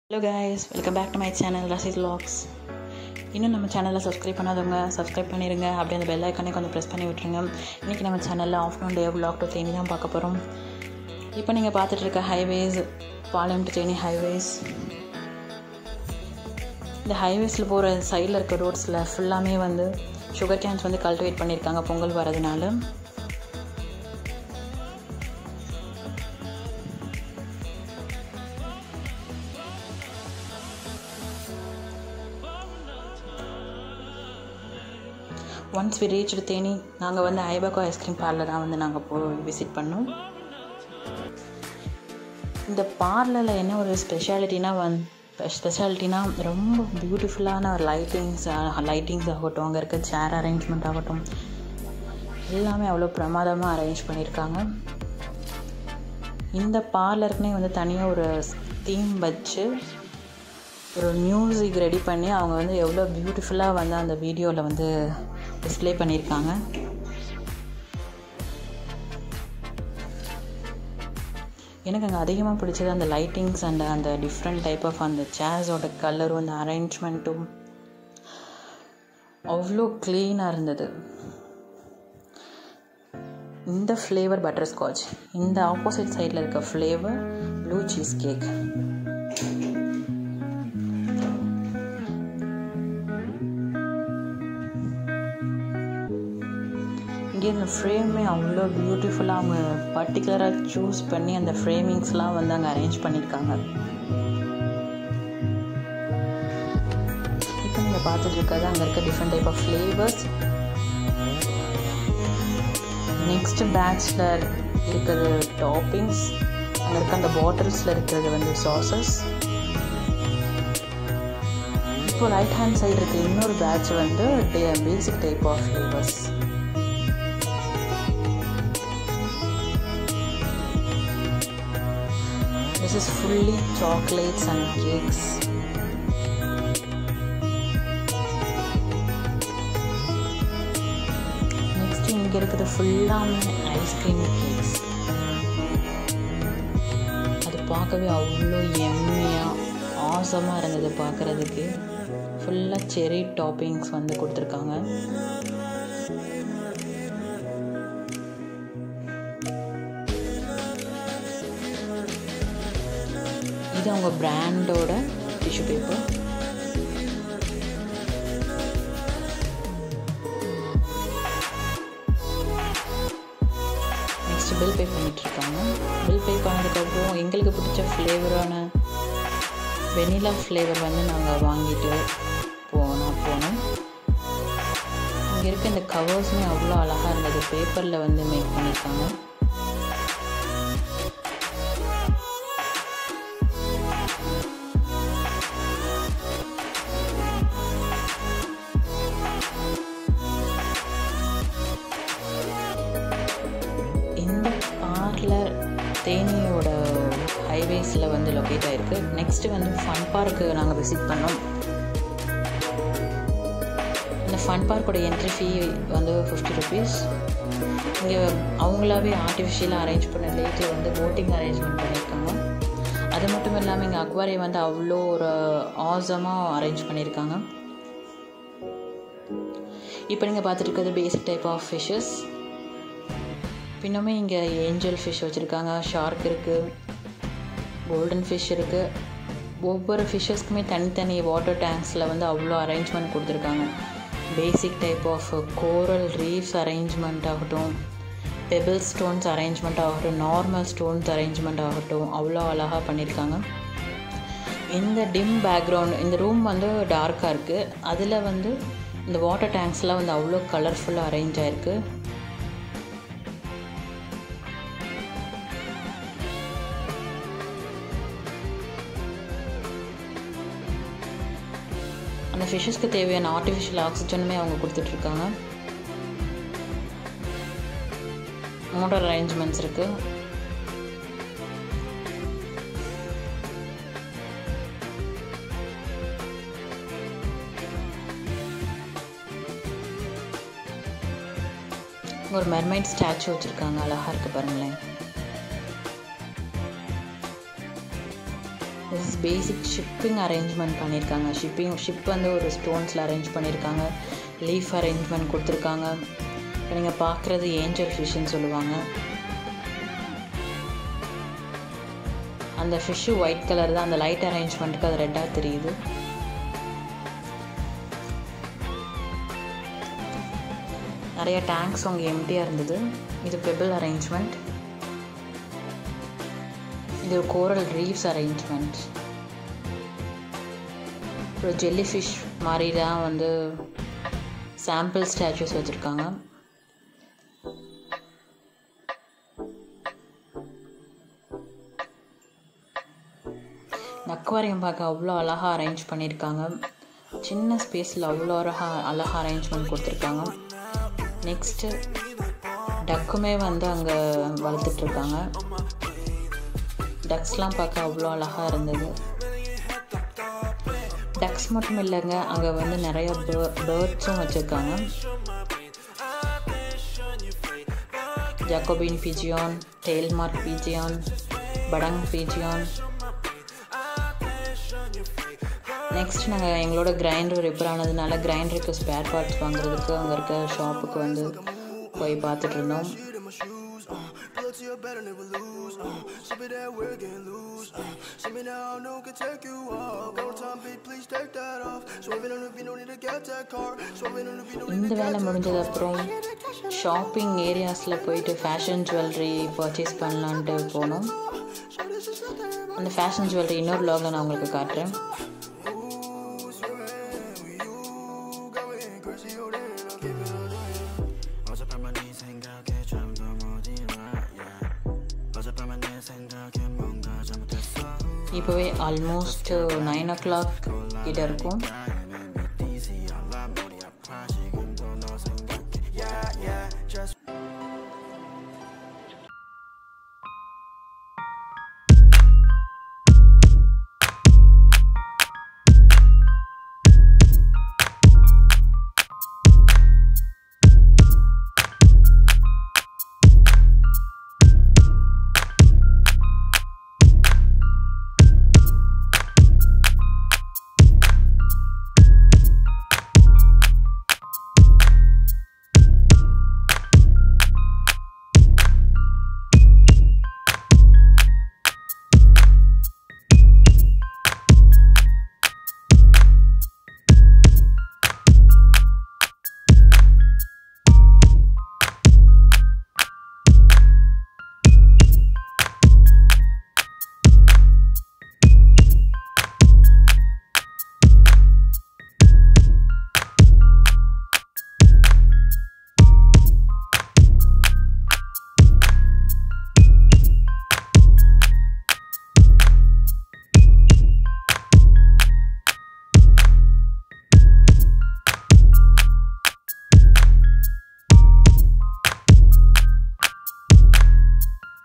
Hello guys welcome back to my channel Rasi's vlogs இன்னும் நம்ம சேனலை சப்ஸ்கிரைப் பண்ணாதவங்க சப்ஸ்கிரைப் பண்ணிடுங்க அப்படியே அந்த பெல் ஐக்கானே கொஞ்சம் ப்ரெஸ் பண்ணி விட்டுருங்க இன்றைக்கி நம்ம சேனலில் afternoon day vlog to Theni தான் பார்க்க போகிறோம் இப்போ நீங்கள் பார்த்துட்டு இருக்க highways Palayam to Theni highways இந்த ஹைவேஸில் போகிற சைடில் இருக்க ரோட்ஸில் ஃபுல்லாமே வந்து சுகர் கேன்ஸ் வந்து கல்டிவேட் பண்ணியிருக்காங்க பொங்கல் வரதுனால ஒன்ஸ் வி ரீச் தேனி நாங்கள் வந்து ஐபகோ ஐஸ்கிரீம் பார்லர் தான் வந்து நாங்கள் போய் விசிட் பண்ணோம் இந்த பார்லரில் என்ன ஒரு ஸ்பெஷாலிட்டினா வந் ஸ்பெஷாலிட்டினா ரொம்ப பியூட்டிஃபுல்லான ஒரு லைட்டிங்ஸ் லைட்டிங்ஸ் ஆகட்டும் அங்கே இருக்க சேர் அரேஞ்ச்மெண்ட் ஆகட்டும் எல்லாமே அவ்வளோ பிரமாதமாக அரேஞ்ச் பண்ணியிருக்காங்க இந்த பார்லருக்குனே வந்து தனியாக ஒரு தீம் வச்சு ஒரு மியூசிக் ரெடி பண்ணி அவங்க வந்து எவ்வளோ பியூட்டிஃபுல்லாக வந்து அந்த வீடியோவில் வந்து டிஸ்ப்ளே பண்ணியிருக்காங்க எனக்கு அங்கே அதிகமாக பிடிச்சது அந்த லைட்டிங்ஸ் அண்ட் அந்த டிஃப்ரெண்ட் டைப் ஆஃப் அந்த சேர்ஸோட கலரும் அந்த அரேஞ்ச்மெண்ட்டும் அவ்வளோ க்ளீனாக இருந்தது இந்த ஃப்ளேவர் பட்டர் ஸ்காட்ச் இந்த ஆப்போசிட் சைடில் இருக்க ஃப்ளேவர் ப்ளூ சீஸ் கேக் இங்கே இந்த ஃப்ரேமே அவ்வளோ பியூட்டிஃபுல்லாக அவங்க பர்டிகுலராக சூஸ் பண்ணி அந்த ஃப்ரேமிங்ஸ்லாம் வந்து அங்கே அரேஞ்ச் பண்ணியிருக்காங்க இப்போ நீங்கள் பார்த்துட்டு இருக்கிறது அங்கே இருக்க different type of flavours next பேட்ச்சில் இருக்கிறது டாப்பிங்ஸ் அங்கே இருக்க அந்த பாட்டில்ஸில் இருக்கிறது வந்து சாசஸ் இப்போ ரைட் ஹேண்ட் சைடு இருக்க இன்னொரு பேட்ச் வந்து basic type of flavours This is fully chocolates and cakes. Next இங்கே இருக்கிறது ஃபுல்லாமே ஐஸ்கிரீம் கேக்ஸ் அது பார்க்கவே அவ்வளோ எம்மியாக ஆசமாக இருந்தது பார்க்குறதுக்கு ஃபுல்லாக செரி டாப்பிங்ஸ் வந்து கொடுத்துருக்காங்க இது அவங்க பிராண்டோட tissue paper next bill pay பண்ணிகிட்ருக்காங்க பில் பே பண்ணதுக்கப்புறம் எங்களுக்கு பிடிச்ச ஃப்ளேவரான வெனிலா ஃப்ளேவர் வந்து நாங்கள் வாங்கிட்டு போனோம் போனோம் இங்கே இருக்க இந்த கவர்ஸுமே அவ்வளோ அழகாக இருந்தது பேப்பரில் வந்து மேக் பண்ணியிருக்காங்க இந்த பார்லர் தேனியோட ஹைவேஸில் வந்து லொக்கேட் ஆகிருக்கு நெக்ஸ்ட்டு வந்து ஃபன் பார்க்கு நாங்கள் விசிட் பண்ணோம் இந்த ஃபன் பார்க்கோட என்ட்ரி ஃபீ வந்து ஃபிஃப்டி ருபீஸ் இங்கே அவங்களாவே ஆர்டிஃபிஷியலாக அரேஞ்ச் பண்ண லேக்கில் வந்து போட்டிங் அரேஞ்ச்மெண்ட் பண்ணியிருக்காங்க அது மட்டும் இல்லாமல் இங்கே அக்வாரியம் வந்து அவ்வளோ ஒரு ஆசமாக அரேஞ்ச் பண்ணியிருக்காங்க இப்போ நீங்கள் பார்த்துட்டு இருக்கிறது பேசிக் டைப் ஆஃப் ஃபிஷ்ஷஸ் பின்னமே இங்கே ஏஞ்சல் ஃபிஷ் வச்சுருக்காங்க ஷார்க் இருக்குது கோல்டன் ஃபிஷ் இருக்குது ஒவ்வொரு ஃபிஷ்ஷஸ்க்குமே தனித்தனி வாட்டர் டேங்க்ஸில் வந்து அவ்வளோ அரேஞ்ச்மெண்ட் கொடுத்துருக்காங்க basic type of coral reefs arrangement ஆகட்டும் பெபிள் ஸ்டோன்ஸ் அரேஞ்ச்மெண்ட் ஆகட்டும் நார்மல் ஸ்டோன்ஸ் அரேஞ்ச்மெண்ட் ஆகட்டும் அவ்வளோ அழகாக பண்ணியிருக்காங்க இந்த டிம் பேக்ரவுண்ட் இந்த ரூம் வந்து டார்க்காக இருக்குது அதில் வந்து இந்த வாட்டர் டேங்க்ஸ்லாம் வந்து அவ்வளோ கலர்ஃபுல்லாக அரேஞ்ச் ஆகிருக்கு அந்த ஃபிஷ்ஷஸ்க்கு தேவையான ஆர்டிஃபிஷியல் ஆக்சிஜனுமே அவங்க கொடுத்துட்ருக்காங்க மோட்டர் அரேஞ்ச்மெண்ட்ஸ் இருக்குது ஒரு மெர்மைட் ஸ்டாச்சு வச்சுருக்காங்க அழகாக இருக்குது பாருங்களேன் this is basic shipping arrangement பண்ணியிருக்காங்க ஷிப்பிங் ஷிப் வந்து ஒரு ஸ்டோன்ஸில் அரேஞ்ச் பண்ணியிருக்காங்க லீஃப் அரேஞ்ச்மெண்ட் கொடுத்துருக்காங்க இப்போ நீங்கள் பார்க்குறது ஏஞ்சல் ஃபிஷ்ஷுன்னு சொல்லுவாங்க அந்த ஃபிஷ்ஷு ஒயிட் கலர் தான் அந்த லைட் அரேஞ்ச்மெண்ட்டுக்கு அது ரெட்டாக தெரியுது நிறைய டேங்க்ஸ் அங்கே எம்டியாக இருந்தது இது பெபிள் அரேஞ்ச்மெண்ட் இது ஒரு கோரல் ரீவ்ஸ் அரேஞ்ச்மெண்ட் அப்புறம் ஜெல்லி ஃபிஷ் மாதிரி தான் வந்து சாம்பிள் ஸ்டாச்சுஸ் வச்சுருக்காங்க அக்வாரியம் பார்க்க அவ்வளோ அழகாக அரேஞ்ச் பண்ணியிருக்காங்க சின்ன ஸ்பேஸில் அவ்வளோ அழகாக அழகாக அரேஞ்ச்மெண்ட் கொடுத்துருக்காங்க நெக்ஸ்ட்டு டக்குமே வந்து அங்கே வளர்த்துட்ருக்காங்க டக்ஸ்லாம் பார்க்க அவ்வளோ அழகாக இருந்தது டக்ஸ் மட்டும் இல்லைங்க அங்கே வந்து நிறைய பேர்ட்ஸும் வச்சுருக்காங்க ஜாக்கோபின் பீஜியான் டெய்ல்மார்க் பீஜியான் படங் பீஜியான் நெக்ஸ்ட் நாங்கள் எங்களோட கிரைண்டர் ரிப்பேர் ஆனதுனால கிரைண்டருக்கு ஸ்பேர் பார்ட்ஸ் வாங்குறதுக்கு அங்கே இருக்க ஷாப்புக்கு வந்து போய் பார்த்துட்டு இருந்தோம் இந்த வேலை முடிஞ்சது அப்புறம் ஷாப்பிங் ஏரியாஸில் போயிட்டு ஃபேஷன் ஜுவல்லரி பர்ச்சேஸ் பண்ணலான்ட்டு போனோம் அந்த ஃபேஷன் ஜுவல்லரி இன்னொரு லாகில் நான் உங்களுக்கு காட்டுறேன் இப்போவே ஆல்மோஸ்ட் நைன் ஓ கிளாக் கிட்ட இருக்கும்